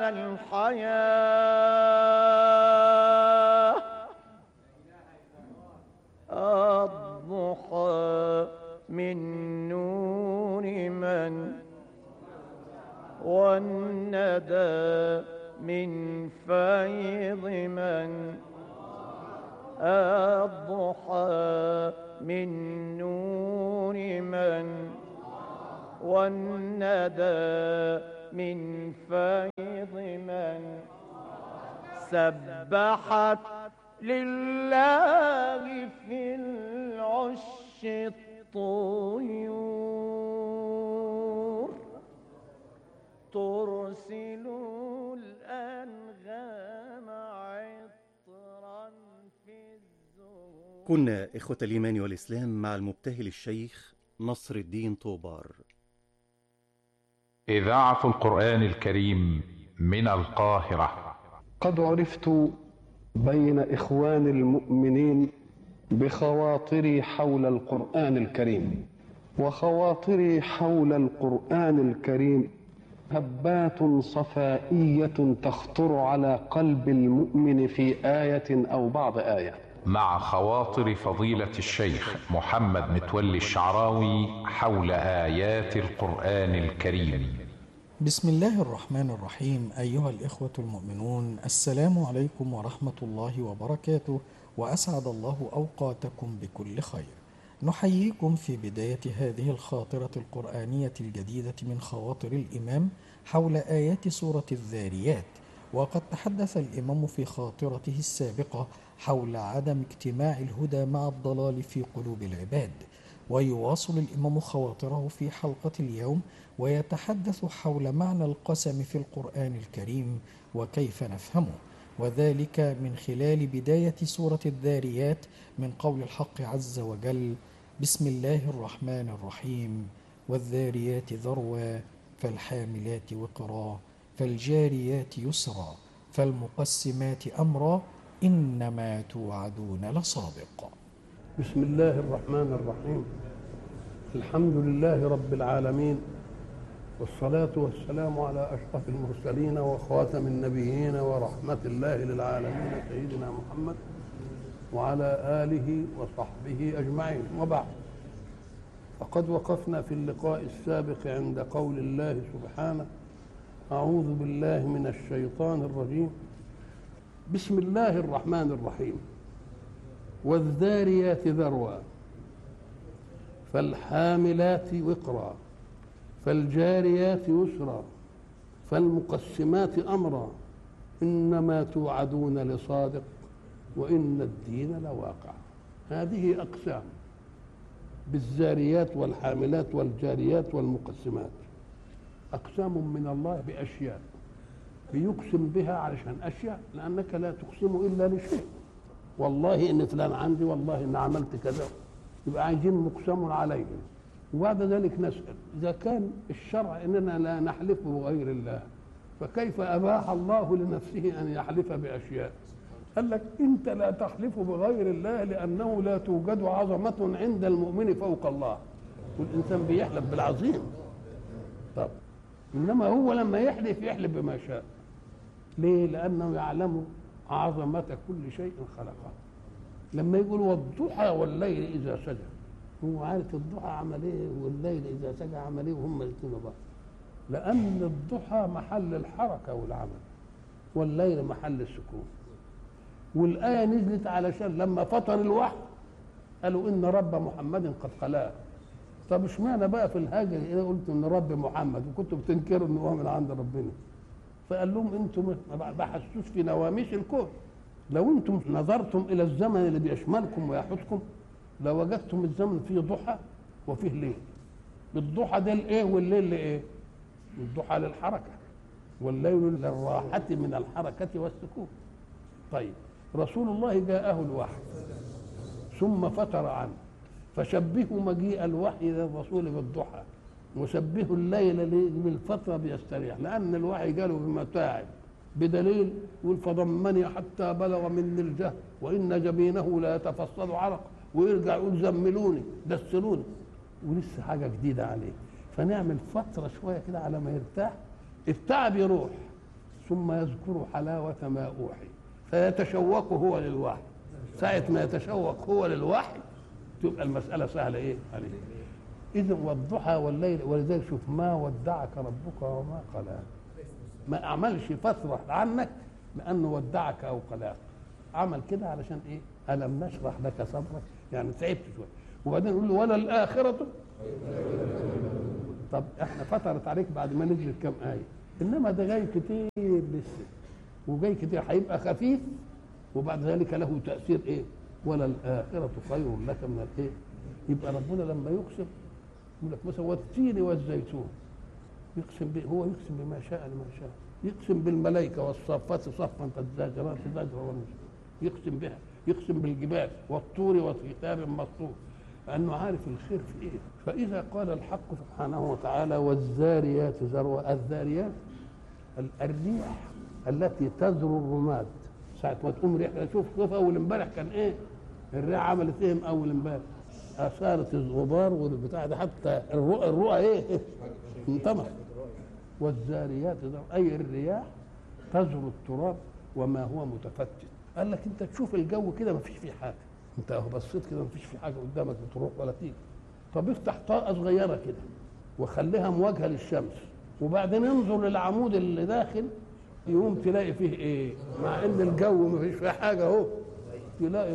الحياة الضحى من نور من والندى من فيض من الضحى من نور من والندى من فيض من سبحت لله في العش الطيور ترسل الأنغام عطرا في الزهور كنا إخوة الإيمان والإسلام مع المبتهل الشيخ نصر الدين طوبار إذاعة القرآن الكريم من القاهرة قد عرفت بين إخوان المؤمنين بخواطري حول القرآن الكريم وخواطري حول القرآن الكريم هبات صفائية تخطر على قلب المؤمن في آية أو بعض آية مع خواطر فضيلة الشيخ محمد متولي الشعراوي حول آيات القرآن الكريم بسم الله الرحمن الرحيم أيها الإخوة المؤمنون السلام عليكم ورحمة الله وبركاته وأسعد الله أوقاتكم بكل خير نحييكم في بداية هذه الخاطرة القرآنية الجديدة من خواطر الإمام حول آيات سورة الذاريات وقد تحدث الإمام في خاطرته السابقة حول عدم اجتماع الهدى مع الضلال في قلوب العباد ويواصل الإمام خواطره في حلقة اليوم ويتحدث حول معنى القسم في القرآن الكريم وكيف نفهمه وذلك من خلال بداية سورة الذاريات من قول الحق عز وجل بسم الله الرحمن الرحيم والذاريات ذروا فالحاملات وقرا فالجاريات يسرا فالمقسمات أمرا إنما توعدون لصادق بسم الله الرحمن الرحيم الحمد لله رب العالمين والصلاة والسلام على أشرف المرسلين وخاتم النبيين ورحمة الله للعالمين سيدنا محمد وعلى آله وصحبه أجمعين وبعد فقد وقفنا في اللقاء السابق عند قول الله سبحانه أعوذ بالله من الشيطان الرجيم بسم الله الرحمن الرحيم والذاريات ذروا فالحاملات وقرا فالجاريات يسرا فالمقسمات امرا انما توعدون لصادق وان الدين لواقع هذه اقسام بالزاريات والحاملات والجاريات والمقسمات اقسام من الله باشياء بيقسم بها علشان اشياء لانك لا تقسم الا لشيء والله ان فلان عندي والله ان عملت كذا يبقى عايزين مقسم عليه وبعد ذلك نسال اذا كان الشرع اننا لا نحلف بغير الله فكيف اباح الله لنفسه ان يحلف باشياء قال لك انت لا تحلف بغير الله لانه لا توجد عظمه عند المؤمن فوق الله والانسان بيحلف بالعظيم طب انما هو لما يحلف يحلف بما شاء ليه لانه يعلم عظمه كل شيء خلقه لما يقول والضحى والليل اذا سجى هو عارف الضحى عمل ايه والليل اذا سجى عمل ايه وهم الاثنين بعض لان الضحى محل الحركه والعمل والليل محل السكون والايه نزلت علشان لما فطر الوحي قالوا ان رب محمد قد خلاه طب اشمعنى بقى في الهاجر ايه قلت ان رب محمد وكنتوا بتنكروا ان هو من عند ربنا فقال لهم انتم ما بحثتوش في نواميس الكون لو انتم نظرتم الى الزمن اللي بيشملكم ويحوطكم لوجدتم الزمن فيه ضحى وفيه ليل الضحى ده الايه والليل لايه الضحى للحركه والليل للراحه من الحركه والسكون طيب رسول الله جاءه الوحي ثم فتر عنه فشبهوا مجيء الوحي للرسول بالضحى وشبهوا الليل بالفترة بيستريح لأن الوحي جاله بمتاعب بدليل يقول فضمني حتى بلغ مني الجهل وإن جبينه لا يتفصل عرق ويرجع يقول زملوني دسلوني ولسه حاجة جديدة عليه فنعمل فترة شوية كده على ما يرتاح التعب يروح ثم يذكر حلاوة ما أوحي فيتشوق هو للوحي ساعة ما يتشوق هو للوحي تبقى المسألة سهلة إيه عليه إذا والضحى والليل ولذلك شوف ما ودعك ربك وما قلاك ما أعملش فترة عنك لأنه ودعك أو قلاك عمل كده علشان إيه ألم نشرح لك صدرك يعني تعبت شوية وبعدين يقول له ولا الآخرة طب احنا فترت عليك بعد ما نزلت كام آية إنما ده جاي كتير لسه وجاي كتير هيبقى خفيف وبعد ذلك له تأثير إيه ولا الآخرة خير لك من الإيه يبقى ربنا لما يقسم يقول لك مثلا والتين والزيتون يقسم به هو يقسم بما شاء لما شاء يقسم بالملائكة والصافات صفا فالزاجرات زجرا والمسلمين يقسم بها يقسم بالجبال والطور وكتاب مسطور لأنه عارف الخير في إيه فإذا قال الحق سبحانه وتعالى والذاريات ذروة الذاريات ال- الريح التي تذر الرماد ساعة ما تقوم ريح شوف شوف أول امبارح كان إيه الريح عملت إيه من أول امبارح أثارت الغبار والبتاع ده حتى الرؤى الرؤى إيه انطمس والذاريات ذروة أي الرياح تزر التراب وما هو متفتت قال لك انت تشوف الجو كده ما فيش فيه حاجه انت اهو بصيت كده ما فيش فيه حاجه قدامك بتروح ولا تيجي طب افتح طاقه صغيره كده وخليها مواجهه للشمس وبعدين انظر للعمود اللي داخل يقوم تلاقي فيه ايه مع ان الجو ما فيش فيه حاجه اهو تلاقي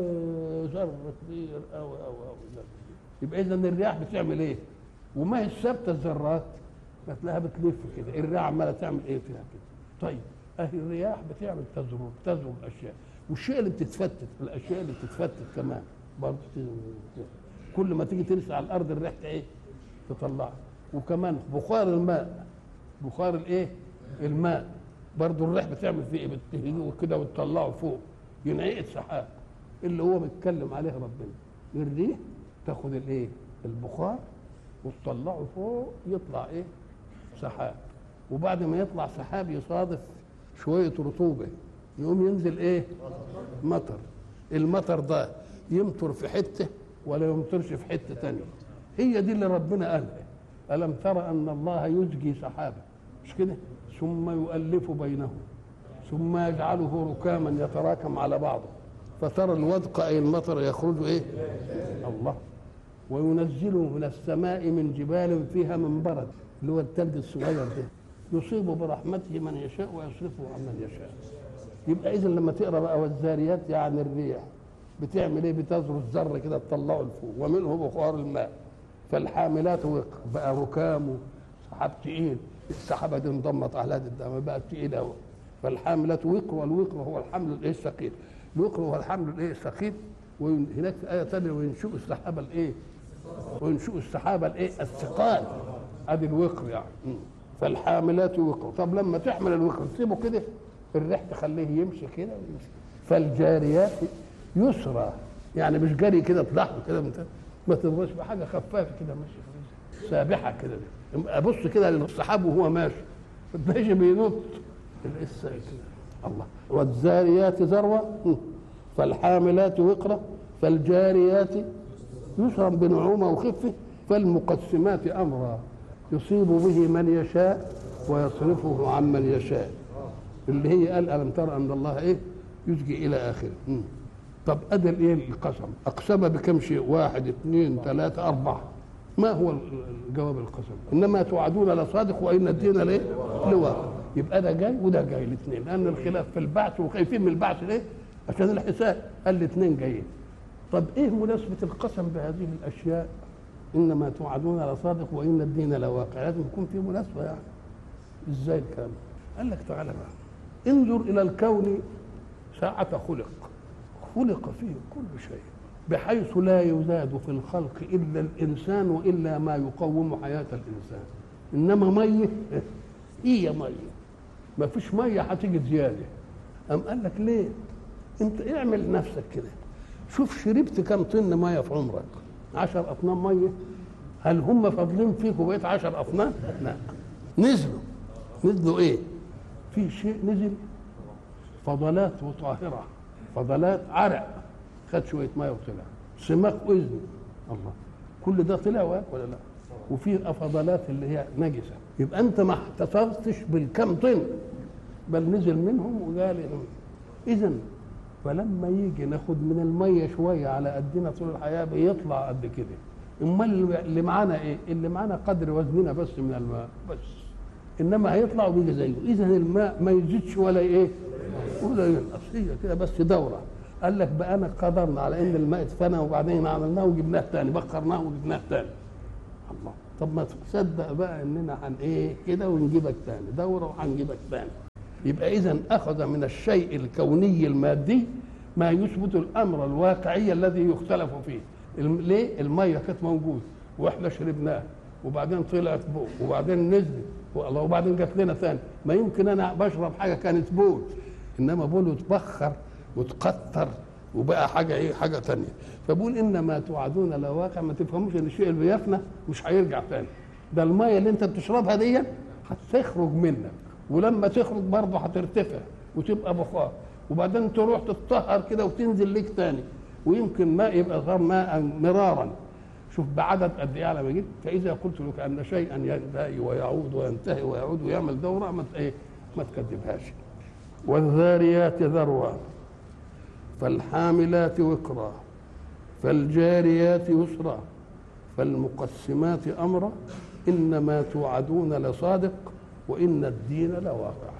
ايه ذره كبير قوي قوي قوي يبقى اذا الرياح بتعمل ايه وما هي ثابته الذرات هتلاقيها بتلف كده الرياح عماله تعمل ايه فيها كده طيب اهي الرياح بتعمل تزرر تزرر الاشياء والشيء اللي بتتفتت الاشياء اللي بتتفتت كمان برضه تزرر. كل ما تيجي ترسل على الارض الريح ايه تطلعها وكمان بخار الماء بخار الايه الماء برضه الريح بتعمل فيه ايه بتهيجه كده وتطلعه فوق ينعقد سحاب اللي هو بيتكلم عليه ربنا الريح تاخد الايه البخار وتطلعه فوق يطلع ايه سحاب وبعد ما يطلع سحاب يصادف شوية رطوبة يقوم ينزل ايه مطر المطر ده يمطر في حتة ولا يمطرش في حتة تانية هي دي اللي ربنا قالها ألم ترى أن الله يزجي سحابا مش كده ثم يؤلف بينه ثم يجعله ركاما يتراكم على بعضه فترى الودق أي المطر يخرج ايه الله وينزل من السماء من جبال فيها من برد اللي هو الثلج الصغير ده يصيب برحمته من يشاء ويصرفه عن من يشاء يبقى اذا لما تقرا بقى والذاريات يعني الريح بتعمل ايه بتزر الذره كده تطلعه لفوق ومنه بخار الماء فالحاملات وقر بقى ركام سحاب تقيل السحابه دي انضمت على هذه الدم بقت تقيله قوي فالحاملات وقر والوقر هو الحمل الايه الثقيل الوقر هو الحمل الايه الثقيل وهناك في ايه ثانيه وينشئ السحابه الايه وينشئ السحابه الايه الثقال ادي الوقر يعني م. فالحاملات وقر طب لما تحمل الوقر تسيبه كده الريح تخليه يمشي كده ويمشي فالجاريات يسرى يعني مش جري كده تضحك كده من ما تبقاش بحاجه خفافه كده ماشي سابحه كده ابص كده للسحاب وهو ماشي تلاقيه بينط لسه كده الله والذاريات ذروه م. فالحاملات وقرا فالجاريات يسرا بنعومه وخفه فالمقسمات امرا يصيب به من يشاء ويصرفه عن من يشاء اللي هي قال الم ترى ان الله ايه يزجي الى اخره مم. طب ادى الايه القسم اقسم بكم شيء واحد اثنين ثلاثه اربعه ما هو الجواب القسم انما توعدون لصادق وان الدين لايه لواقع يبقى ده جاي وده جاي الاثنين لان الخلاف في البعث وخايفين من البعث ليه عشان الحساب قال الاثنين جايين طب ايه مناسبه القسم بهذه الاشياء انما توعدون لصادق وان الدين لواقع لازم يكون في مناسبه يعني ازاي الكلام قال لك تعالى بقى انظر الى الكون ساعة خلق خلق فيه كل شيء بحيث لا يزاد في الخلق الا الانسان والا ما يقوم حياه الانسان انما ميه هي ميه ما فيش ميه هتيجي زياده أم قال لك ليه انت اعمل نفسك كده شوف شربت كم طن ميه في عمرك عشر اطنان ميه هل هم فاضلين فيك وبقيت عشر اطنان لا نزلوا نزلوا ايه في شيء نزل فضلات وطاهره فضلات عرق خد شويه ميه وطلع سماك اذن الله كل ده طلع ولا لا وفي فضلات اللي هي نجسه يبقى انت ما احتفظتش بالكم طن بل نزل منهم وقال اذا فلما يجي ناخد من الميه شويه على قدنا طول الحياه بيطلع قد كده امال اللي معانا ايه اللي معانا قدر وزننا بس من الماء بس انما هيطلع وبيجي زيه اذا الماء ما يزيدش ولا ايه ولا ينقص هي كده بس دوره قال لك بقى انا قدرنا على ان الماء اتفنى وبعدين عملناه وجبناه تاني بخرناه وجبناه تاني الله طب ما تصدق بقى اننا هن ايه كده ونجيبك تاني دوره وهنجيبك تاني يبقى اذا اخذ من الشيء الكوني المادي ما يثبت الامر الواقعي الذي يختلف فيه الم- ليه الميه كانت موجوده واحنا شربناها وبعدين طلعت بول وبعدين نزلت والله وبعدين جت لنا ثاني ما يمكن انا بشرب حاجه كانت بول انما بول وتبخر وتقطر وبقى حاجه ايه حاجه ثانيه فبقول انما توعدون لواقع ما تفهموش ان الشيء اللي بيفنى مش هيرجع ثاني ده الميه اللي انت بتشربها دي هتخرج منك ولما تخرج برضه هترتفع وتبقى بخار وبعدين تروح تتطهر كده وتنزل ليك تاني ويمكن ماء يبقى صار ماء مرارا شوف بعدد قد ايه على ما جيت فاذا قلت لك ان شيئا ينتهي ويعود وينتهي ويعود ويعمل دوره ما ت- ايه ما تكذبهاش والذاريات ذروا فالحاملات وقرا فالجاريات يسرا فالمقسمات امرا انما توعدون لصادق وان الدين لواقع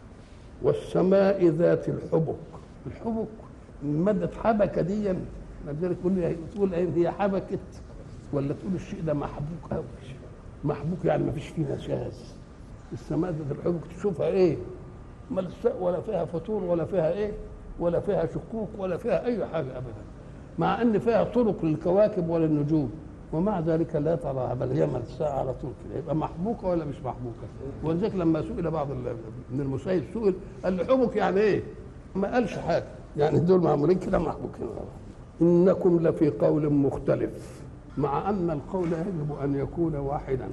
والسماء ذات الحبك الحبك مادة حبكة دي لذلك تقول لي تقول إيه هي حبكت ولا تقول الشيء ده محبوك قوي محبوك يعني ما فيش فيه نشاز السماء ذات الحبك تشوفها ايه ملساء ولا فيها فتور ولا فيها ايه ولا فيها شقوق ولا فيها اي حاجه ابدا مع ان فيها طرق للكواكب وللنجوم ومع ذلك لا تراها بل هي ملساء على طول كده يبقى محبوكه ولا مش محبوكه ولذلك لما سئل بعض ال- من المسيب سئل قال له حبك يعني ايه؟ ما قالش حاجه يعني دول معمولين كده محبوكين انكم لفي قول مختلف مع ان القول يجب ان يكون واحدا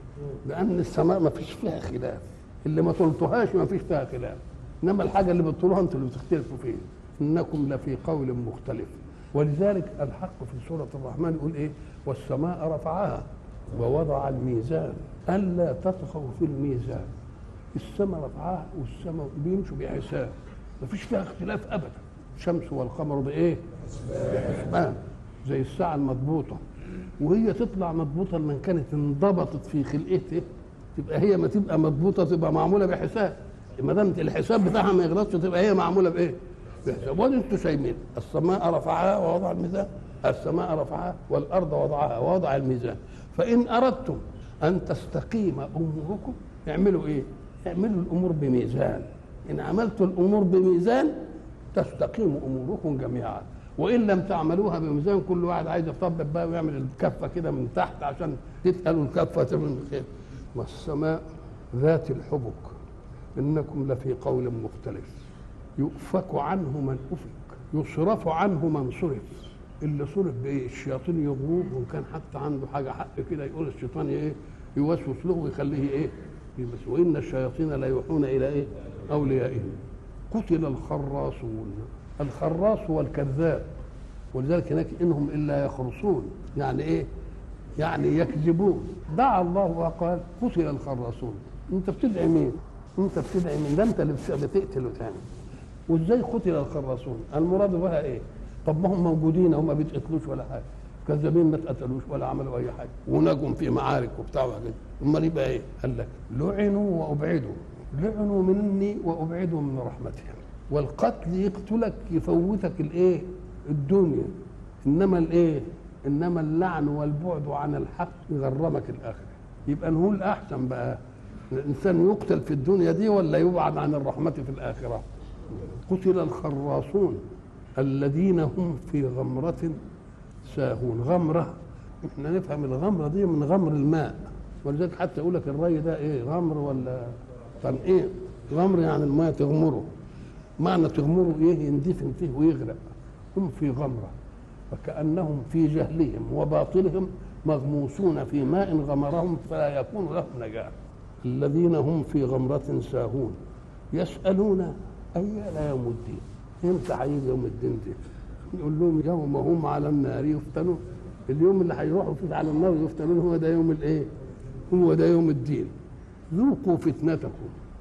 لان السماء ما فيش فيها خلاف اللي ما طلتوهاش ما فيش فيها خلاف انما الحاجه اللي بتطولوها انتوا اللي بتختلفوا فيها انكم لفي قول مختلف ولذلك الحق في سوره الرحمن يقول ايه والسماء رفعها ووضع الميزان الا تطغوا في الميزان السماء رفعها والسماء بيمشوا بحساب ما فيش فيها اختلاف ابدا الشمس والقمر بايه بحسبان زي الساعه المضبوطه وهي تطلع مضبوطه لما كانت انضبطت في خلقتها تبقى هي ما تبقى مضبوطه تبقى معموله بحساب ما دام الحساب بتاعها ما يغلطش تبقى هي معموله بايه؟ بحساب وادي انتوا شايفين السماء رفعها ووضع الميزان السماء رفعها والارض وضعها ووضع الميزان فان اردتم ان تستقيم اموركم اعملوا ايه؟ اعملوا الامور بميزان ان عملتوا الامور بميزان تستقيم اموركم جميعا وان لم تعملوها بميزان كل واحد عايز يطبق بقى ويعمل الكفه كده من تحت عشان تتقلوا الكفه من خير والسماء ذات الحبك انكم لفي قول مختلف يؤفك عنه من افك يصرف عنه من صرف اللي صرف بايه الشياطين يغوب وان كان حتى عنده حاجه حق كده يقول الشيطان ايه يوسوس له ويخليه ايه بس وان الشياطين لا يوحون الى ايه اوليائهم قتل الخراصون الخراص هو الكذاب ولذلك هناك انهم الا يخرصون يعني ايه يعني يكذبون دعا الله وقال قتل الخراصون انت بتدعي مين انت بتدعي مين ده انت اللي بتقتل وتعمل وازاي قتل الخراصون المراد بها ايه طب ما هم موجودين هم ما بيتقتلوش ولا حاجه كذابين ما اتقتلوش ولا عملوا اي حاجه ونجوا في معارك وبتاع وحاجات امال يبقى ايه قال لك لعنوا وابعدوا لعنوا مني وابعدوا من رحمتي والقتل يقتلك يفوتك الايه الدنيا انما الايه انما اللعن والبعد عن الحق يغرمك الاخره يبقى نقول احسن بقى الانسان يقتل في الدنيا دي ولا يبعد عن الرحمه في الاخره قتل الخراصون الذين هم في غمرة ساهون غمرة احنا نفهم الغمرة دي من غمر الماء ولذلك حتى يقول لك الري ده ايه غمر ولا تنقيع غمر يعني الماء تغمره معنى تغمره ايه يندفن فيه ويغرق هم في غمرة فكأنهم في جهلهم وباطلهم مغموسون في ماء غمرهم فلا يكون لهم نجاة الذين هم في غمرة ساهون يسألون أيان يوم الدين امتى هيجي يوم الدين ده يقول لهم يوم هم على النار يفتنون اليوم اللي هيروحوا فيه على النار يفتنون هو ده يوم الايه هو ده يوم الدين ذوقوا فتنتكم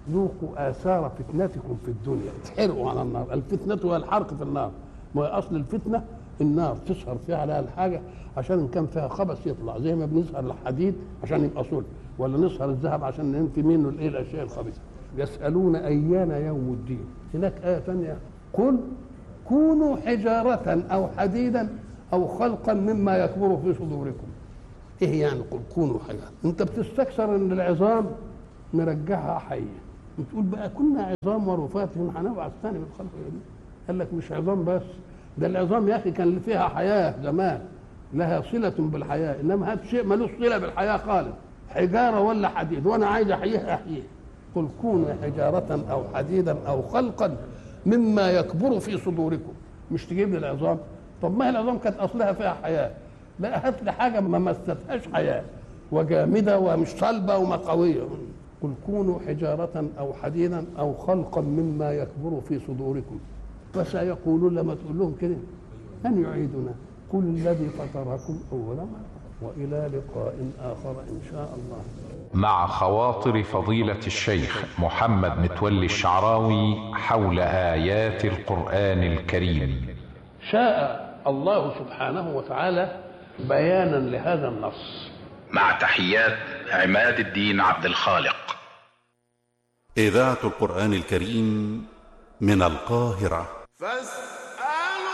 ذوقوا آثار فتنتكم في الدنيا اتحرقوا على النار الفتنة هي الحرق في النار ما هي أصل الفتنة النار تسهر فيها على الحاجة عشان إن كان فيها خبث يطلع زي ما بنسهر الحديد عشان يبقى صلب ولا نسهر الذهب عشان ننفي منه الايه الاشياء الخبيثه يسالون ايان يوم الدين هناك ايه ثانيه قل كونوا حجاره او حديدا او خلقا مما يكبر في صدوركم ايه يعني قل كونوا حجاره انت بتستكثر ان العظام نرجعها حيه بتقول بقى كنا عظام ورفات هنبعث ثاني من خلق جديد قال لك مش عظام بس ده العظام يا اخي كان فيها حياه زمان لها صله بالحياه انما هذا شيء ملوش صله بالحياه خالص حجاره ولا حديد وانا عايز احييه احييه قل كونوا حجاره او حديدا او خلقا مما يكبر في صدوركم مش تجيب لي العظام طب ما هي العظام كانت اصلها فيها حياه لا هات لي حاجه ما مستهاش حياه وجامده ومش صلبه وما قويه قل كونوا حجاره او حديدا او خلقا مما يكبر في صدوركم فسيقولون لما تقول لهم كده من يعيدنا قل الذي فطركم اول مره والى لقاء اخر ان شاء الله مع خواطر فضيلة الشيخ محمد متولي الشعراوي حول آيات القرآن الكريم شاء الله سبحانه وتعالى بيانا لهذا النص مع تحيات عماد الدين عبد الخالق إذاعة القرآن الكريم من القاهرة فاستمعوا